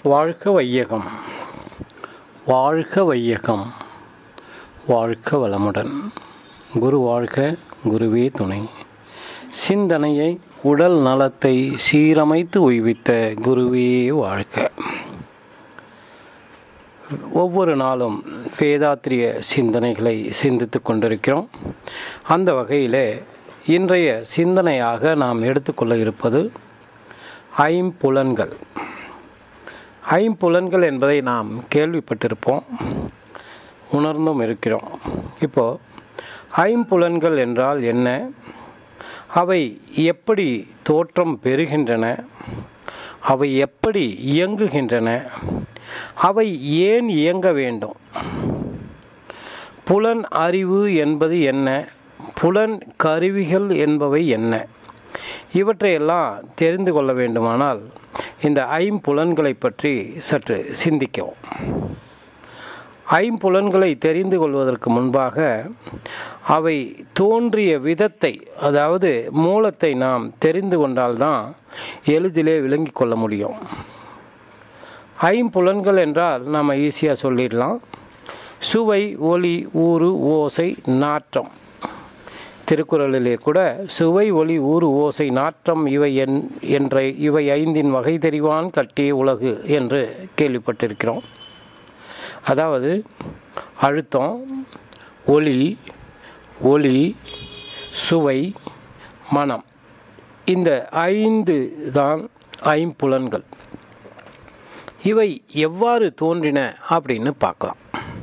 வாழ்க வையகம் வாழ்க வையகம் வாழ்க வளமுடன் குரு வாழ்க குருவே துணை சிந்தனையை உடல் நலத்தை சீரமைத்து உய்வித்த குருவே வாழ்க ஒவ்வொரு நாளும் வேதாத்திரிய சிந்தனைகளை சிந்தித்து கொண்டிருக்கிறோம் அந்த வகையில் இன்றைய சிந்தனையாக நாம் எடுத்துக்கொள்ள இருப்பது ஐம்புலன்கள் ஐம்புலன்கள் என்பதை நாம் கேள்விப்பட்டிருப்போம் உணர்ந்தும் இருக்கிறோம் இப்போது ஐம்புலன்கள் என்றால் என்ன அவை எப்படி தோற்றம் பெறுகின்றன அவை எப்படி இயங்குகின்றன அவை ஏன் இயங்க வேண்டும் புலன் அறிவு என்பது என்ன புலன் கருவிகள் என்பவை என்ன இவற்றையெல்லாம் தெரிந்து கொள்ள வேண்டுமானால் இந்த ஐம்புலன்களை பற்றி சற்று சிந்திக்கவும் ஐம்புலன்களை தெரிந்து கொள்வதற்கு முன்பாக அவை தோன்றிய விதத்தை அதாவது மூலத்தை நாம் தெரிந்து கொண்டால்தான் எளிதிலே விளங்கி கொள்ள முடியும் ஐம்புலன்கள் என்றால் நாம் ஈஸியாக சொல்லிடலாம் சுவை ஒளி ஊறு ஓசை நாற்றம் திருக்குறளிலே கூட சுவை ஒளி ஊறு ஓசை நாற்றம் இவை என் என்ற இவை ஐந்தின் வகை தெரிவான் கட்டிய உலகு என்று கேள்விப்பட்டிருக்கிறோம் அதாவது அழுத்தம் ஒளி ஒளி சுவை மனம் இந்த ஐந்து தான் ஐம்புலன்கள் இவை எவ்வாறு தோன்றின அப்படின்னு பார்க்கலாம்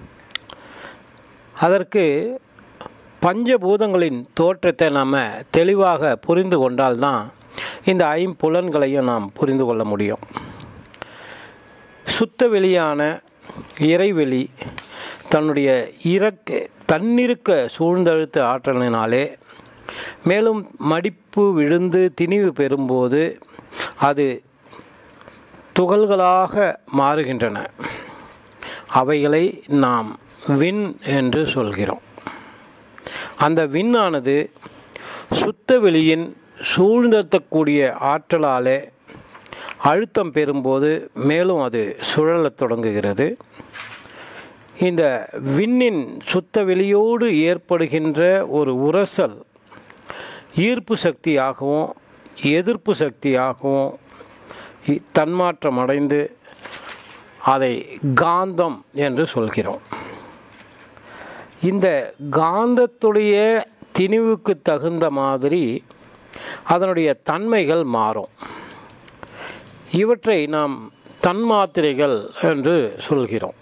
அதற்கு பஞ்சபூதங்களின் தோற்றத்தை நாம் தெளிவாக புரிந்து கொண்டால்தான் இந்த ஐம்புலன்களையும் நாம் புரிந்து கொள்ள முடியும் சுத்த வெளியான இறைவெளி தன்னுடைய இறக்க தன்னிருக்க சூழ்ந்தழுத்த ஆற்றலினாலே மேலும் மடிப்பு விழுந்து திணிவு பெறும்போது அது துகள்களாக மாறுகின்றன அவைகளை நாம் விண் என்று சொல்கிறோம் அந்த விண்ணானது சுத்த வெளியின் சூழ்ந்தக்கூடிய ஆற்றலாலே அழுத்தம் பெறும்போது மேலும் அது சுழலத் தொடங்குகிறது இந்த விண்ணின் சுத்த வெளியோடு ஏற்படுகின்ற ஒரு உரசல் ஈர்ப்பு சக்தியாகவும் எதிர்ப்பு சக்தியாகவும் தன்மாற்றம் அடைந்து அதை காந்தம் என்று சொல்கிறோம் இந்த காந்தத்துடைய திணிவுக்கு தகுந்த மாதிரி அதனுடைய தன்மைகள் மாறும் இவற்றை நாம் தன்மாத்திரைகள் என்று சொல்கிறோம்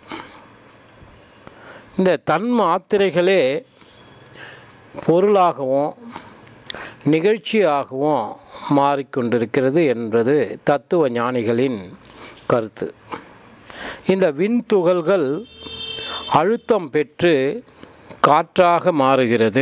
இந்த தன்மாத்திரைகளே பொருளாகவும் நிகழ்ச்சியாகவும் மாறிக்கொண்டிருக்கிறது என்பது தத்துவ ஞானிகளின் கருத்து இந்த விண்துகள்கள் அழுத்தம் பெற்று காற்றாக மாறுகிறது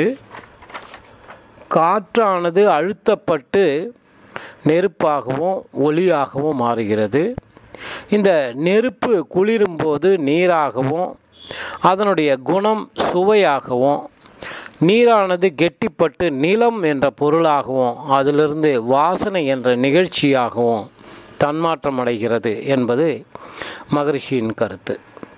காற்றானது அழுத்தப்பட்டு நெருப்பாகவும் ஒளியாகவும் மாறுகிறது இந்த நெருப்பு குளிரும்போது நீராகவும் அதனுடைய குணம் சுவையாகவும் நீரானது கெட்டிப்பட்டு நிலம் என்ற பொருளாகவும் அதிலிருந்து வாசனை என்ற நிகழ்ச்சியாகவும் தன்மாற்றம் அடைகிறது என்பது மகரிஷியின் கருத்து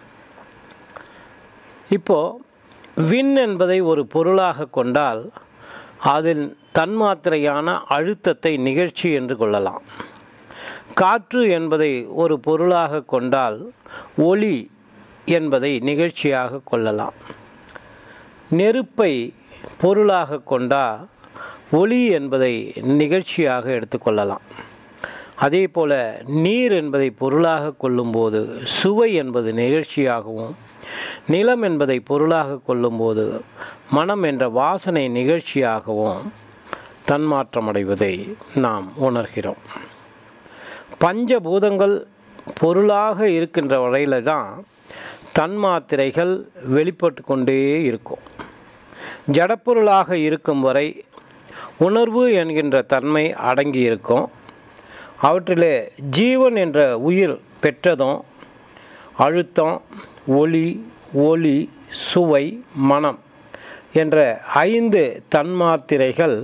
இப்போ விண் என்பதை ஒரு பொருளாக கொண்டால் அதில் தன்மாத்திரையான அழுத்தத்தை நிகழ்ச்சி என்று கொள்ளலாம் காற்று என்பதை ஒரு பொருளாக கொண்டால் ஒளி என்பதை நிகழ்ச்சியாக கொள்ளலாம் நெருப்பை பொருளாக கொண்டால் ஒளி என்பதை நிகழ்ச்சியாக எடுத்துக்கொள்ளலாம் அதே போல் நீர் என்பதை பொருளாக கொள்ளும்போது சுவை என்பது நிகழ்ச்சியாகவும் நிலம் என்பதை பொருளாக கொள்ளும்போது மனம் என்ற வாசனை நிகழ்ச்சியாகவும் தன்மாற்றமடைவதை நாம் உணர்கிறோம் பஞ்சபூதங்கள் பொருளாக இருக்கின்ற வரையில் தான் தன்மாத்திரைகள் வெளிப்பட்டு கொண்டே இருக்கும் ஜடப்பொருளாக இருக்கும் வரை உணர்வு என்கின்ற தன்மை அடங்கி இருக்கும் அவற்றிலே ஜீவன் என்ற உயிர் பெற்றதும் அழுத்தம் ஒளி ஒளி சுவை மனம் என்ற ஐந்து தன்மாத்திரைகள்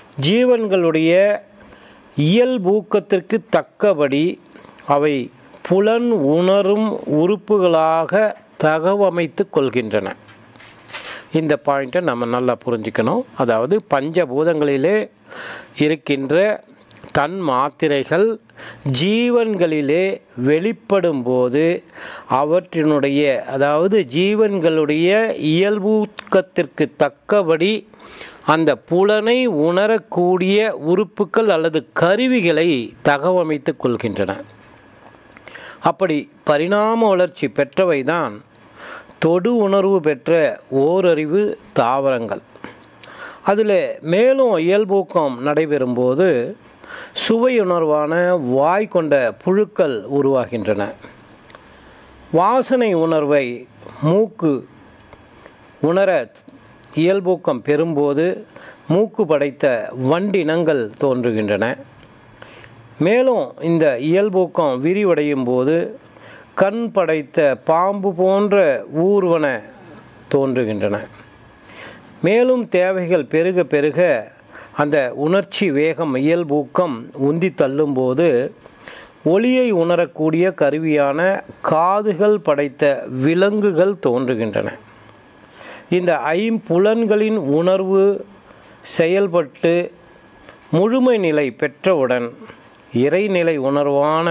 ஜீவன்களுடைய இயல்பூக்கத்திற்கு தக்கபடி அவை புலன் உணரும் உறுப்புகளாக தகவமைத்து கொள்கின்றன இந்த பாயிண்ட்டை நம்ம நல்லா புரிஞ்சுக்கணும் அதாவது பஞ்சபூதங்களிலே இருக்கின்ற தன் மாத்திரைகள் ஜீவன்களிலே வெளிப்படும் போது அவற்றினுடைய அதாவது ஜீவன்களுடைய இயல்பூக்கத்திற்கு தக்கபடி அந்த புலனை உணரக்கூடிய உறுப்புகள் அல்லது கருவிகளை தகவமைத்து கொள்கின்றன அப்படி பரிணாம வளர்ச்சி பெற்றவைதான் தொடு உணர்வு பெற்ற ஓரறிவு தாவரங்கள் அதில் மேலும் இயல்பூக்கம் நடைபெறும்போது சுவையுணர்வான வாய் கொண்ட புழுக்கள் உருவாகின்றன வாசனை உணர்வை மூக்கு உணர இயல்பூக்கம் பெறும்போது மூக்கு படைத்த வண்டினங்கள் தோன்றுகின்றன மேலும் இந்த இயல்பூக்கம் விரிவடையும் போது கண் படைத்த பாம்பு போன்ற ஊர்வன தோன்றுகின்றன மேலும் தேவைகள் பெருக பெருக அந்த உணர்ச்சி வேகம் இயல்பூக்கம் உந்தி தள்ளும்போது ஒளியை உணரக்கூடிய கருவியான காதுகள் படைத்த விலங்குகள் தோன்றுகின்றன இந்த ஐம்புலன்களின் உணர்வு செயல்பட்டு முழுமை நிலை பெற்றவுடன் இறைநிலை உணர்வான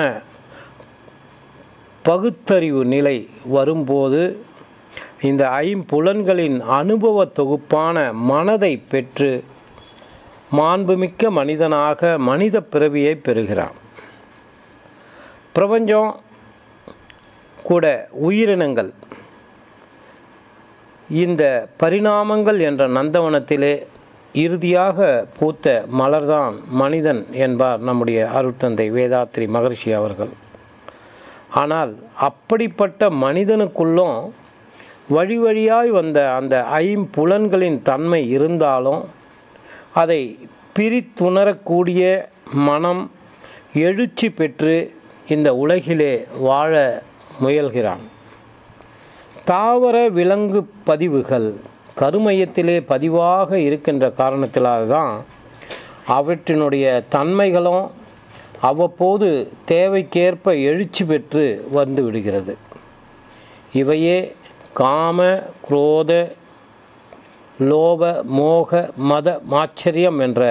பகுத்தறிவு நிலை வரும்போது இந்த ஐம்புலன்களின் அனுபவ தொகுப்பான மனதை பெற்று மாண்புமிக்க மனிதனாக மனித பிறவியை பெறுகிறான் பிரபஞ்சம் கூட உயிரினங்கள் இந்த பரிணாமங்கள் என்ற நந்தவனத்திலே இறுதியாக பூத்த மலர்தான் மனிதன் என்பார் நம்முடைய அருட்தந்தை வேதாத்ரி மகர்ஷி அவர்கள் ஆனால் அப்படிப்பட்ட மனிதனுக்குள்ளும் வழி வழியாய் வந்த அந்த ஐம்புலன்களின் தன்மை இருந்தாலும் அதை பிரித்துணரக்கூடிய மனம் எழுச்சி பெற்று இந்த உலகிலே வாழ முயல்கிறான் தாவர விலங்கு பதிவுகள் கருமையத்திலே பதிவாக இருக்கின்ற காரணத்திலாக தான் அவற்றினுடைய தன்மைகளும் அவ்வப்போது தேவைக்கேற்ப எழுச்சி பெற்று வந்து விடுகிறது இவையே காம குரோத லோப மோக மத மாச்சரியம் என்ற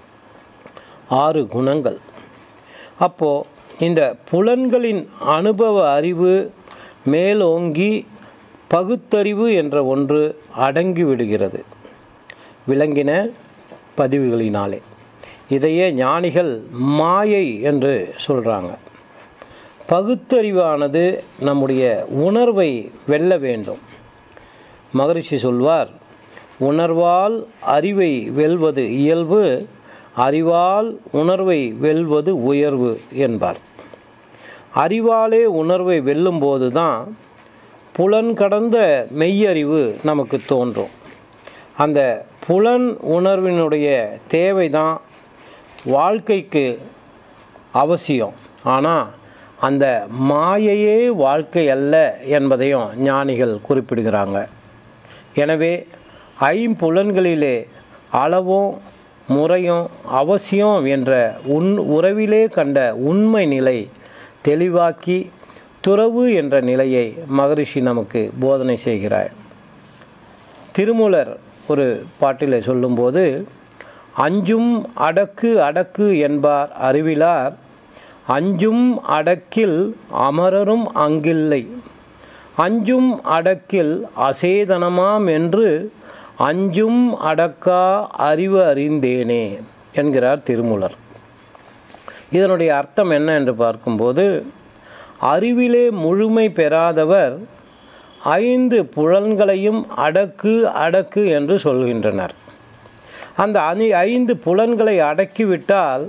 ஆறு குணங்கள் அப்போது இந்த புலன்களின் அனுபவ அறிவு மேலோங்கி பகுத்தறிவு என்ற ஒன்று அடங்கி விடுகிறது விளங்கின பதிவுகளினாலே இதையே ஞானிகள் மாயை என்று சொல்கிறாங்க பகுத்தறிவானது நம்முடைய உணர்வை வெல்ல வேண்டும் மகரிஷி சொல்வார் உணர்வால் அறிவை வெல்வது இயல்பு அறிவால் உணர்வை வெல்வது உயர்வு என்பார் அறிவாலே உணர்வை வெல்லும்போது தான் புலன் கடந்த மெய்யறிவு நமக்கு தோன்றும் அந்த புலன் உணர்வினுடைய தேவை தான் வாழ்க்கைக்கு அவசியம் ஆனால் அந்த மாயையே வாழ்க்கை அல்ல என்பதையும் ஞானிகள் குறிப்பிடுகிறாங்க எனவே ஐம்புலன்களிலே அளவும் முறையும் அவசியம் என்ற உன் உறவிலே கண்ட உண்மை நிலை தெளிவாக்கி துறவு என்ற நிலையை மகரிஷி நமக்கு போதனை செய்கிறார் திருமூலர் ஒரு பாட்டில் சொல்லும்போது அஞ்சும் அடக்கு அடக்கு என்பார் அறிவிலார் அஞ்சும் அடக்கில் அமரரும் அங்கில்லை அஞ்சும் அடக்கில் அசேதனமாம் என்று அஞ்சும் அடக்கா அறிவு அறிந்தேனே என்கிறார் திருமூலர் இதனுடைய அர்த்தம் என்ன என்று பார்க்கும்போது அறிவிலே முழுமை பெறாதவர் ஐந்து புலன்களையும் அடக்கு அடக்கு என்று சொல்கின்றனர் அந்த அணி ஐந்து புலன்களை அடக்கிவிட்டால்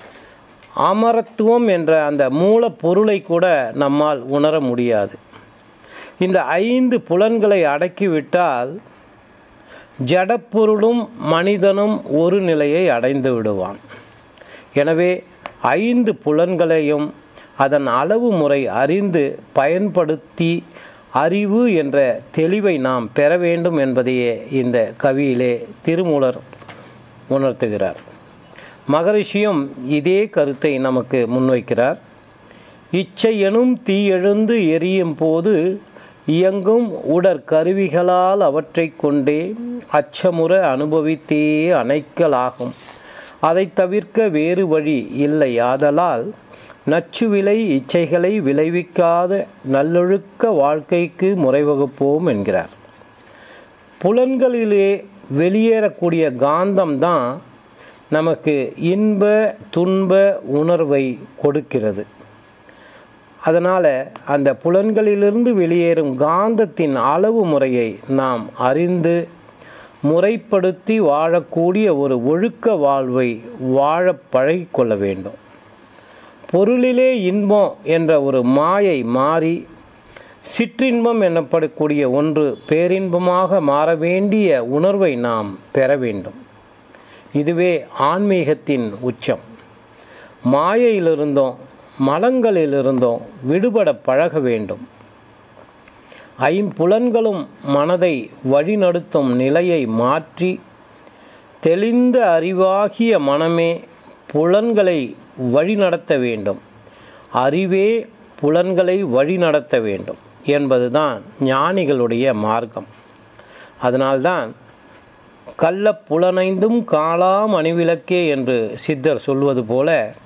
அமரத்துவம் என்ற அந்த மூலப்பொருளை கூட நம்மால் உணர முடியாது இந்த ஐந்து புலன்களை அடக்கிவிட்டால் ஜடப்பொருளும் மனிதனும் ஒரு நிலையை அடைந்து விடுவான் எனவே ஐந்து புலன்களையும் அதன் அளவு முறை அறிந்து பயன்படுத்தி அறிவு என்ற தெளிவை நாம் பெற வேண்டும் என்பதையே இந்த கவியிலே திருமூலர் உணர்த்துகிறார் மகரிஷியும் இதே கருத்தை நமக்கு முன்வைக்கிறார் இச்சை எனும் தீ எழுந்து எரியும் போது இயங்கும் உடற்கருவிகளால் அவற்றை கொண்டே அச்சமுற அனுபவித்தே அணைக்கலாகும் அதை தவிர்க்க வேறு வழி இல்லை ஆதலால் நச்சுவிலை இச்சைகளை விளைவிக்காத நல்லொழுக்க வாழ்க்கைக்கு முறைவகுப்போம் என்கிறார் புலன்களிலே வெளியேறக்கூடிய காந்தம்தான் நமக்கு இன்ப துன்ப உணர்வை கொடுக்கிறது அதனால் அந்த புலன்களிலிருந்து வெளியேறும் காந்தத்தின் அளவு முறையை நாம் அறிந்து முறைப்படுத்தி வாழக்கூடிய ஒரு ஒழுக்க வாழ்வை வாழ பழகிக்கொள்ள வேண்டும் பொருளிலே இன்பம் என்ற ஒரு மாயை மாறி சிற்றின்பம் எனப்படக்கூடிய ஒன்று பேரின்பமாக மாற வேண்டிய உணர்வை நாம் பெற வேண்டும் இதுவே ஆன்மீகத்தின் உச்சம் மாயையிலிருந்தோம் மலங்களிலிருந்தோம் விடுபட பழக வேண்டும் ஐம்புலன்களும் மனதை வழிநடத்தும் நிலையை மாற்றி தெளிந்த அறிவாகிய மனமே புலன்களை வழிநடத்த வேண்டும் அறிவே புலன்களை வழிநடத்த வேண்டும் என்பதுதான் ஞானிகளுடைய மார்க்கம் அதனால்தான் கள்ள புலனைந்தும் காலாம் அணிவிளக்கே என்று சித்தர் சொல்வது போல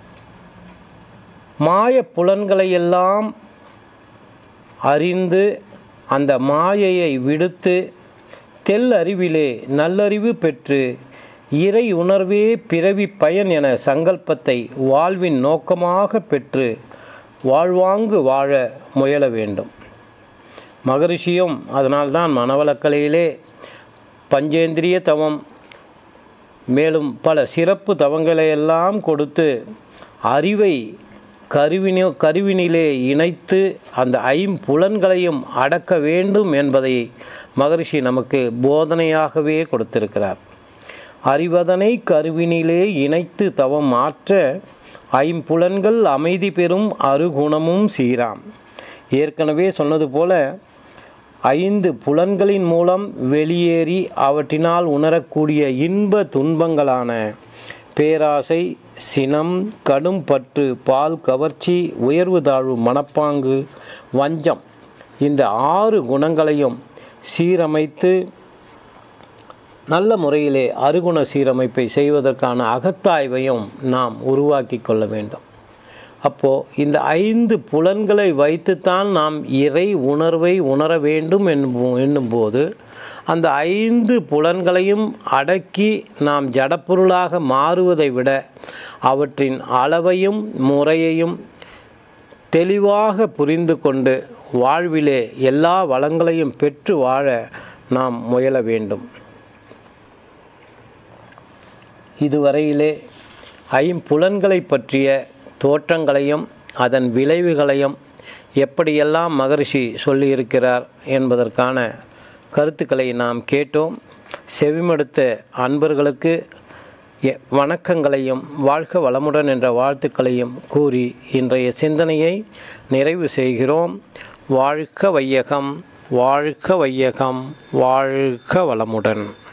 மாய புலன்களையெல்லாம் அறிந்து அந்த மாயையை விடுத்து தெல் அறிவிலே நல்லறிவு பெற்று இறை உணர்வே பிறவி பயன் என சங்கல்பத்தை வாழ்வின் நோக்கமாக பெற்று வாழ்வாங்கு வாழ முயல வேண்டும் மகரிஷியும் அதனால்தான் மனவளக்கலையிலே பஞ்சேந்திரிய தவம் மேலும் பல சிறப்பு தவங்களையெல்லாம் கொடுத்து அறிவை கருவினோ கருவினிலே இணைத்து அந்த ஐம்புலன்களையும் அடக்க வேண்டும் என்பதை மகரிஷி நமக்கு போதனையாகவே கொடுத்திருக்கிறார் அறிவதனை கருவினிலே இணைத்து தவம் மாற்ற ஐம்புலன்கள் அமைதி பெறும் அருகுணமும் சீராம் ஏற்கனவே சொன்னது போல ஐந்து புலன்களின் மூலம் வெளியேறி அவற்றினால் உணரக்கூடிய இன்ப துன்பங்களான பேராசை சினம் கடும் பற்று பால் கவர்ச்சி உயர்வு தாழ்வு மனப்பாங்கு வஞ்சம் இந்த ஆறு குணங்களையும் சீரமைத்து நல்ல முறையிலே அருகுண சீரமைப்பை செய்வதற்கான அகத்தாய்வையும் நாம் உருவாக்கி கொள்ள வேண்டும் அப்போது இந்த ஐந்து புலன்களை வைத்துத்தான் நாம் இறை உணர்வை உணர வேண்டும் என்போ- என்னும்போது அந்த ஐந்து புலன்களையும் அடக்கி நாம் ஜடப்பொருளாக மாறுவதை விட அவற்றின் அளவையும் முறையையும் தெளிவாக புரிந்து கொண்டு வாழ்விலே எல்லா வளங்களையும் பெற்று வாழ நாம் முயல வேண்டும் இதுவரையிலே ஐம்புலன்களை பற்றிய தோற்றங்களையும் அதன் விளைவுகளையும் எப்படியெல்லாம் மகரிஷி சொல்லியிருக்கிறார் என்பதற்கான கருத்துக்களை நாம் கேட்டோம் செவிமடுத்த அன்பர்களுக்கு எ- வணக்கங்களையும் வாழ்க வளமுடன் என்ற வாழ்த்துக்களையும் கூறி இன்றைய சிந்தனையை நிறைவு செய்கிறோம் வாழ்க வையகம் வாழ்க வையகம் வாழ்க வளமுடன்